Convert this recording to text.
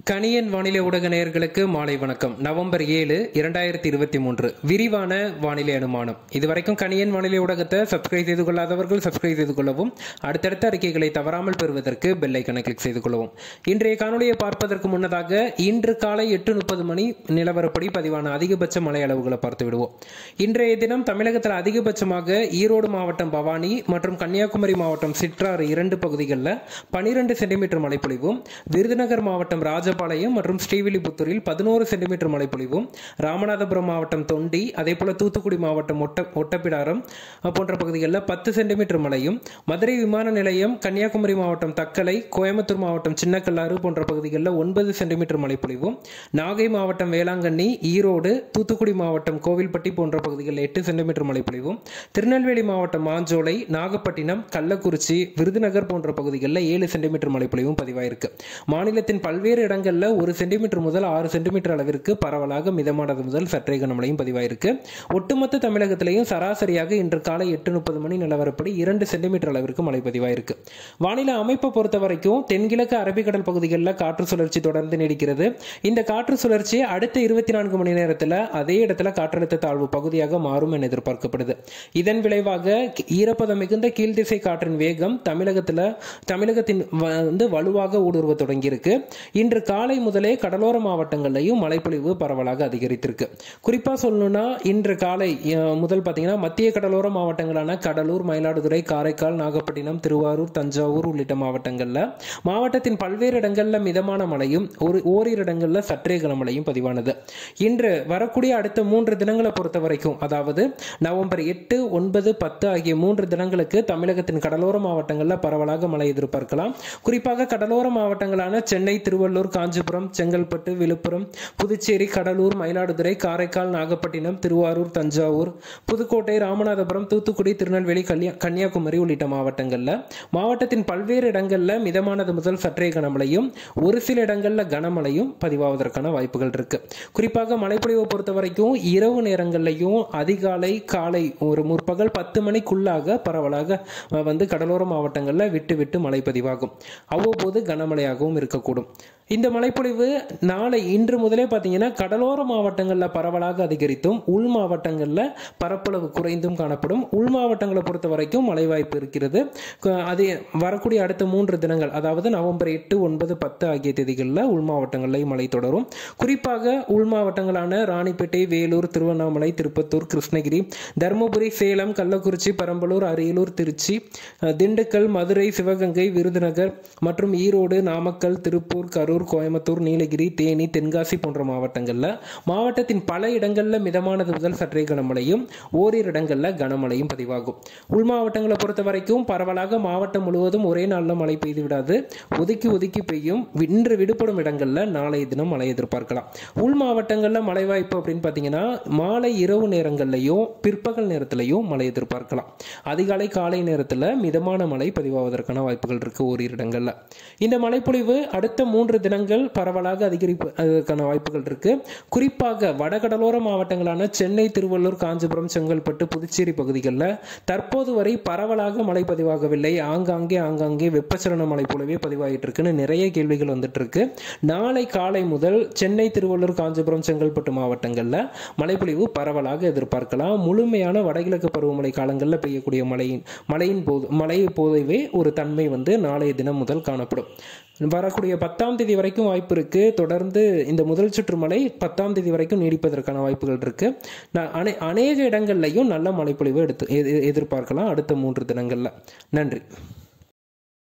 கணியன் வானிலை ஊடக நேயர்களுக்கு மாலை வணக்கம் நவம்பர் ஏழு இரண்டாயிரத்தி இருபத்தி மூன்று விரிவான வானிலை அனுமானம் இதுவரைக்கும் கணியன் வானிலை ஊடகத்தை சப்ஸ்கிரைப் செய்து கொள்ளாதவர்கள் சப்ஸ்கிரைப் செய்து கொள்ளவும் அடுத்தடுத்த அறிக்கைகளை தவறாமல் பெறுவதற்கு பெல் ஐக்கனை கிளிக் செய்து கொள்ளவும் இன்றைய காணொலியை பார்ப்பதற்கு முன்னதாக இன்று காலை எட்டு முப்பது மணி நிலவரப்படி பதிவான அதிகபட்ச மழை அளவுகளை பார்த்து விடுவோம் இன்றைய தினம் தமிழகத்தில் அதிகபட்சமாக ஈரோடு மாவட்டம் பவானி மற்றும் கன்னியாகுமரி மாவட்டம் சிற்றாறு இரண்டு பகுதிகளில் பனிரெண்டு சென்டிமீட்டர் மழைப்பொழிவும் விருதுநகர் மாவட்டம் ராஜபாளையம் மற்றும் ஸ்ரீவில்லிபுத்தூரில் பதினோரு சென்டிமீட்டர் மழைப்பொழிவும் ராமநாதபுரம் மாவட்டம் தொண்டி அதே போல தூத்துக்குடி மாவட்டம் ஒட்ட ஒட்டப்பிடாரம் அஹ், போன்ற பகுதிகளில் பத்து சென்டிமீட்டர் மழையும் மதுரை விமான நிலையம் கன்னியாகுமரி மாவட்டம் தக்கலை கோயம்புத்தூர் மாவட்டம் சின்னக்கல்லாறு போன்ற பகுதிகளில் ஒன்பது சென்டிமீட்டர் மழைப்பொழிவும் நாகை மாவட்டம் வேளாங்கண்ணி ஈரோடு தூத்துக்குடி மாவட்டம் கோவில்பட்டி போன்ற பகுதிகளில் எட்டு சென்டிமீட்டர் மழைப்பொழிவும் திருநெல்வேலி மாவட்டம் மாஞ்சோலை நாகப்பட்டினம் கள்ளக்குறிச்சி விருதுநகர் போன்ற பகுதிகளில் ஏழு சென்டிமீட்டர் மழைப்பொழிவும் பதிவாயிருக்கு மாநிலத்தின் பல்வேறு இடங்களில் ஒரு சென்டிமீட்டர் முதல் ஆறு சென்டிமீட்டர் அளவிற்கு பரவலாக மிதமானது முதல் சற்றே கனமழையும் பதிவாயிருக்கு ஒட்டுமொத்த தமிழகத்திலேயும் சராசரியாக இன்று காலை எட்டு முப்பது மணி நிலவரப்படி இரண்டு சென்டிமீட்டர் அளவிற்கு மழை பதிவாயிருக்கு வானிலை அமைப்பை பொறுத்த வரைக்கும் தென்கிழக்கு அரபிக்கடல் பகுதிகளில் காற்று சுழற்சி தொடர்ந்து நீடிக்கிறது இந்த காற்று சுழற்சி அடுத்த இருபத்தி நான்கு மணி நேரத்தில் அதே இடத்துல காற்றழுத்த தாழ்வு பகுதியாக மாறும் என எதிர்பார்க்கப்படுது இதன் விளைவாக ஈரப்பதம் மிகுந்த கீழ்திசை காற்றின் வேகம் தமிழகத்தில் தமிழகத்தின் வ- வந்து வலுவாக ஊடுருவ தொடங்கியிருக்கு இன்று காலை முதலே கடலோர மாவட்டங்கள்லையும் மழைப்பொழிவு பரவலாக அதிகரித்திருக்கு குறிப்பாக சொல்லணும்னா இன்று காலை அஹ், முதல் பார்த்தீங்கன்னா மத்திய கடலோர மாவட்டங்களான கடலூர் மயிலாடுதுறை காரைக்கால் நாகப்பட்டினம் திருவாரூர் தஞ்சாவூர் உள்ளிட்ட மாவட்டங்களில் மாவட்டத்தின் பல்வேறு இடங்களில் மிதமான மழையும் ஒரு ஓரிரு இடங்களில் சற்றே கனமழையும் பதிவானது இன்று வரக்கூடிய அடுத்த மூன்று தினங்களை பொறுத்த வரைக்கும் அதாவது நவம்பர் எட்டு ஒன்பது பத்து ஆகிய மூன்று தினங்களுக்கு தமிழகத்தின் கடலோர மாவட்டங்களில் பரவலாக மழை எதிர்பார்க்கலாம் குறிப்பாக கடலோர மாவட்டங்களான சென்னை திருவள்ளூர் காஞ்சிபுரம் செங்கல்பட்டு விழுப்புரம் புதுச்சேரி கடலூர் மயிலாடுதுறை காரைக்கால் நாகப்பட்டினம் திருவாரூர் தஞ்சாவூர் புதுக்கோட்டை ராமநாதபுரம் தூத்துக்குடி திருநெல்வேலி கன்னியா கன்னியாகுமரி உள்ளிட்ட மாவட்டங்களில் மாவட்டத்தின் பல்வேறு இடங்களில் மிதமானது முதல் சற்றே கனமழையும் ஒரு சில இடங்களில் கனமழையும் பதிவாவதற்கான வாய்ப்புகள் இருக்கு குறிப்பாக மழைப்பொழிவை பொறுத்த வரைக்கும் இரவு நேரங்கள்லையும் அதிகாலை காலை ஒரு முற்பகல் பத்து மணிக்குள்ளாக பரவலாக அஹ், வந்து கடலோர மாவட்டங்களில் விட்டு விட்டு மழை பதிவாகும் அவ்வப்போது கனமழையாகவும் இருக்கக்கூடும் இந்த மழைப்பொழிவு நாளை இன்று முதலே பார்த்தீங்கன்னா கடலோர மாவட்டங்களில் பரவலாக அதிகரித்தும் உள் மாவட்டங்களில் பரப்பளவு குறைந்தும் காணப்படும் உள் மாவட்டங்களை பொறுத்த வரைக்கும் மழை வாய்ப்பு இருக்கிறது க- அது வரக்கூடிய அடுத்த மூன்று தினங்கள் அதாவது நவம்பர் எட்டு ஒன்பது பத்து ஆகிய தேதிகளில் உள் மாவட்டங்களில் மழை தொடரும் குறிப்பாக உள் மாவட்டங்களான ராணிப்பேட்டை வேலூர் திருவண்ணாமலை திருப்பத்தூர் கிருஷ்ணகிரி தருமபுரி சேலம் கள்ளக்குறிச்சி பெரம்பலூர் அரியலூர் திருச்சி அஹ், திண்டுக்கல் மதுரை சிவகங்கை விருதுநகர் மற்றும் ஈரோடு நாமக்கல் திருப்பூர் கரூர் கோயம்புத்தூர் நீலகிரி தேனி தென்காசி போன்ற மாவட்டங்களில் மாவட்டத்தின் பல இடங்களில் மிதமானது முதல் சற்றே கனமழையும் ஓரிரு இடங்களில் கனமழையும் பதிவாகும் உள் மாவட்டங்களை பொறுத்த வரைக்கும் பரவலாக மாவட்டம் முழுவதும் ஒரே நாளில் மழை பெய்து விடாது ஒதுக்கி ஒதுக்கி பெய்யும் இன்று விடுபடும் இடங்களில் நாளைய தினம் மழை எதிர்பார்க்கலாம் உள் மாவட்டங்களில் மழை வாய்ப்பு அப்படின்னு பார்த்தீங்கன்னா மாலை இரவு நேரங்கள்லையும் பிற்பகல் நேரத்திலையும் மழை எதிர்பார்க்கலாம் அதிகாலை காலை நேரத்தில் மிதமான மழை பதிவாவதற்கான வாய்ப்புகள் இருக்கு ஓரிரு இடங்களில் இந்த மழைப்பொழிவு அடுத்த மூன்று தினங்கள் பரவலாக அதிகரிப்பதற்கான வாய்ப்புகள் இருக்கு குறிப்பாக வடகடலோர மாவட்டங்களான சென்னை திருவள்ளூர் காஞ்சிபுரம் செங்கல்பட்டு புதுச்சேரி பகுதிகளில் தற்போது வரை பரவலாக மழை பதிவாகவில்லை ஆங்காங்கே ஆங்காங்கே வெப்பச்சலன மழை போலவே பதிவாகிட்டு இருக்குன்னு நிறைய கேள்விகள் வந்துட்டு இருக்கு நாளை காலை முதல் சென்னை திருவள்ளூர் காஞ்சிபுரம் செங்கல்பட்டு மாவட்டங்களில் மழைப்பொழிவு பரவலாக எதிர்பார்க்கலாம் முழுமையான வடகிழக்கு பருவமழை காலங்களில் பெய்யக்கூடிய மழையின் மழையின் போது மழை போதவே ஒரு தன்மை வந்து நாளைய தினம் முதல் காணப்படும் வரக்கூடிய பத்தாம் தேதி வரைக்கும் வாய்ப்பு இருக்கு தொடர்ந்து இந்த முதல் சுற்று மழை பத்தாம் தேதி வரைக்கும் நீடிப்பதற்கான வாய்ப்புகள் இருக்கு நான் அனே அநேக இடங்கள்லையும் நல்ல மழைப்பொழிவு எடுத்து எ- எ- எதிர்பார்க்கலாம் அடுத்த மூன்று தினங்கள்ல நன்றி